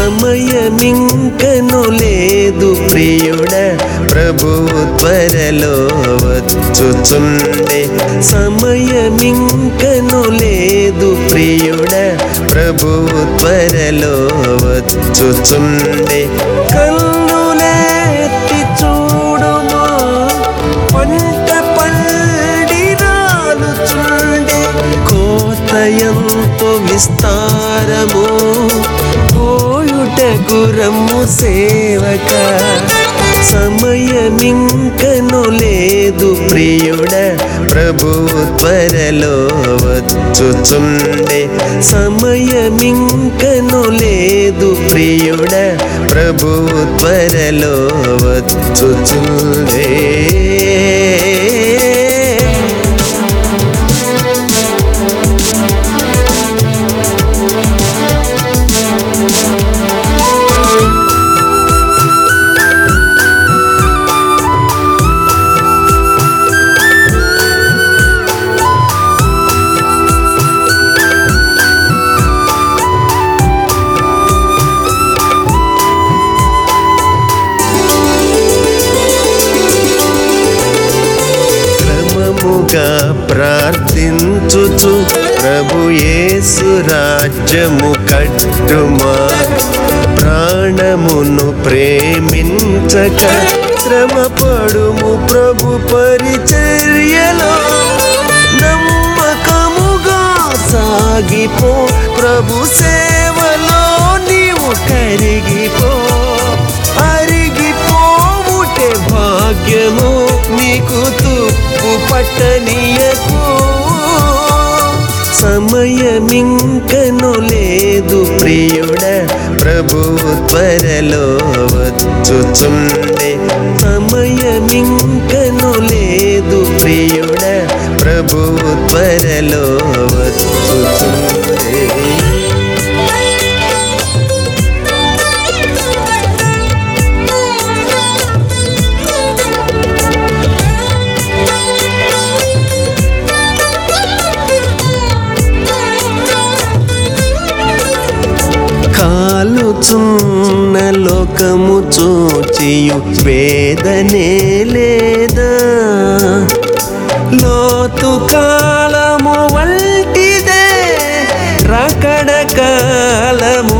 సమయమింకను లేదు ప్రియుడ ప్రభువు త్వరలో వచ్చుచుండే సమయమింకను లేదు ప్రియుడ ప్రభువు త్వరలో వచ్చుచుండే కన్నులెత్తి చూడుమా పంట పండి రాలుచుండే కోతయంతో విస్తారము కోయుట గురము సేవక సమయమింకను లేదు ప్రియుడ ప్రభు త్వరలో వచ్చుచుండే సమయమింకను లేదు ప్రియుడ ప్రభు త్వరలో వచ్చుచుండే క్రమముగా ప్రార్థించుచు ప్రభు యేసు రాజ్యము కట్టుమా ప్రాణమును ప్రేమించక శ్రమపడుము ప్రభు పరిచర్యలో నమ్మకముగా సాగిపో ప్రభు సేవలో నీవు కరిగిపో అరిగిపోవుటే భాగ్యము నీకు తుప్పు పట్టనీయకు సమయమింకను లేదు ప్రియుడ ప్రభు త్వరలో వచ్చుచుండే సమయమింకను లేదు ప్రియుడ ప్రభు త్వరలో వచ్చుచుండే కాలుచున్న లోకము చూచియు వేదనే లేదా లోతు కాలము వంటిదే రకడ కాలము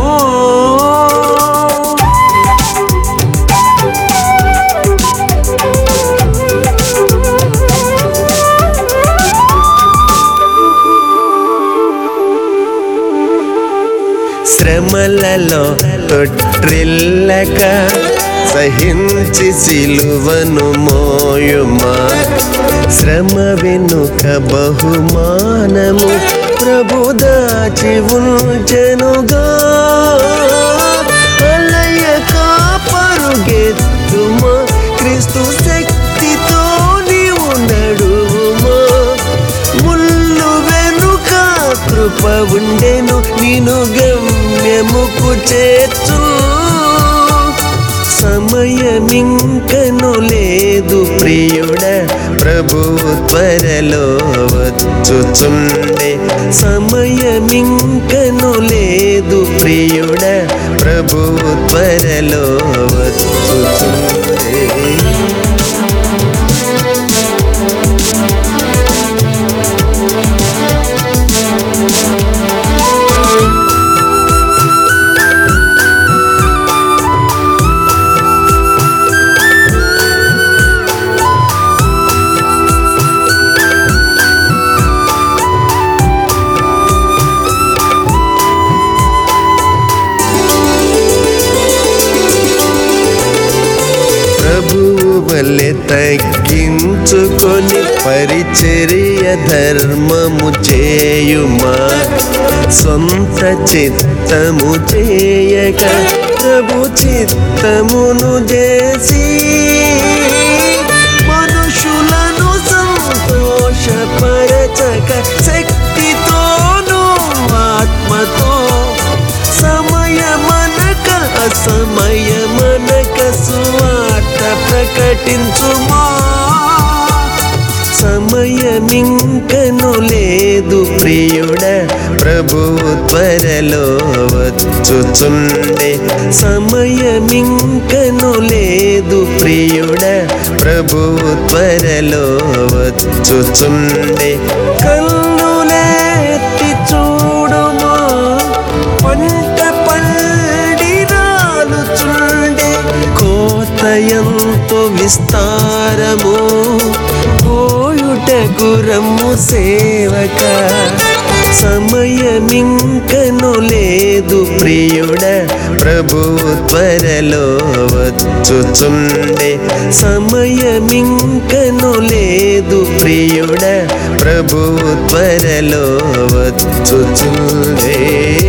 శ్రమలలో తొట్రిల్లక సహించి సిలువను మోయుమా శ్రమ వెనుక బహుమానము ప్రభు దాచి ఉంచెనుగా అలయ కాపరుగెత్తుమా క్రీస్తు శక్తితో నీవు నడువుమా ముళ్ళు వెనుక కృప ఉండెను నేను గమ్యముకు చేర్చు సమయమింకను లేదు ప్రియుడ ప్రభు త్వరలో వచ్చుచుండే సమయమింకను లేదు ప్రియుడ ప్రభు త్వరలో వచ్చుచుండే ప్రభువు వలె తగ్గించుకొని పరిచర్య ధర్మము చేయుమా సొంత చిత్తము చేయక ప్రభు చిత్తమును చేసి మనుషులను సంతోషపరచక శక్తితోనూ ఆత్మతో సమయమనక అసమయమనక సువార్త ప్రకటించుమా సమయమింకను లేదు ప్రియుడ ప్రభు త్వరలో వచ్చుచుండే సమయమింకను లేదు ప్రియుడ ప్రభు త్వరలో వచ్చుచుండే కన్నులెత్తి చూడుమా పంట పండి రాలుచుండే కోత ఎంతో విస్తారము కోయుట గురము సేవక సమయమింకను లేదు ప్రియుడ ప్రభు త్వరలో వచ్చుచుండే సమయమింకను లేదు ప్రియుడ ప్రభు త్వరలో వచ్చుచుండే